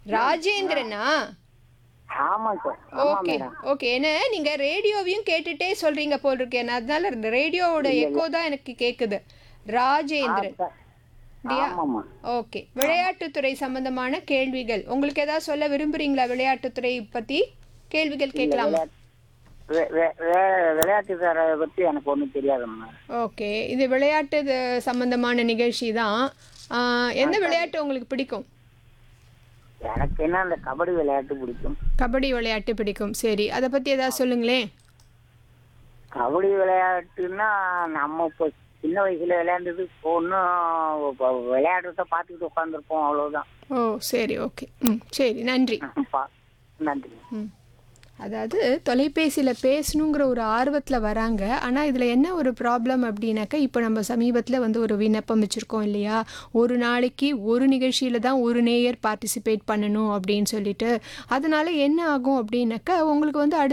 ராஜேந்திரனா ஆமாம் சார் ஆமாம் okay madam okay என்ன நீங்க ரேடியோவையும் கேட்டுட்டே சொல்றீங்க போல் இருக்கேன் அதனால இந்த ரேடியோவோட எக்கோ தான் எனக்கு கேக்குது ராஜேந்திரன் அப்படியா ஆமாம்மா ஓகே விளையாட்டுத்துறை சம்பந்தமான கேள்விகள் உங்களுக்கு ஏதாவது சொல்ல விரும்புறீங்களா விளையாட்டுத்துறை பத்தி கேள்விகள் கேட்கலாமா வே- வே- வே- விளையாட்டுக்கார பற்றி எனக்கு ஒன்றும் தெரியாதும்மா ஓகே இது விளையாட்டு இது சம்பந்தமான நிகழ்ச்சி தான் ஆஹ், எந்த விளையாட்டு உங்களுக்கு பிடிக்கும் எனக்கு என்ன அந்த கபடி விளையாட்டு பிடிக்கும் கபடி விளையாட்டு பிடிக்கும் சரி அதை பத்தி ஏதாவது சொல்லுங்களேன் கபடி விளையாட்டுன்னா நம்ம இப்போ சின்ன வயசுல விளையாண்டது இப்போ ஒன்றும் விளையாடுறத பார்த்துக்கிட்டு உட்காந்துருப்போம் அவ்வளோதான் ஓ சரி ஓகே ம் சரி நன்றி பா- நன்றி ம் அதாவது தொலைபேசியில் பேசணுங்கிற ஒரு ஆர்வத்தில் வராங்க ஆனால் இதில் என்ன ஒரு ப்ராப்ளம் அப்படின்னாக்கா இப்போ நம்ம சமீபத்தில் வந்து ஒரு விண்ணப்பம் வச்சுருக்கோம் இல்லையா ஒரு நாளைக்கு ஒரு நிகழ்ச்சியில் தான் ஒரு நேயர் பார்ட்டிசிபேட் பண்ணணும் அப்படின்னு சொல்லிட்டு அதனால என்ன ஆகும் அப்படின்னாக்கா உங்களுக்கு வந்து அடுத்த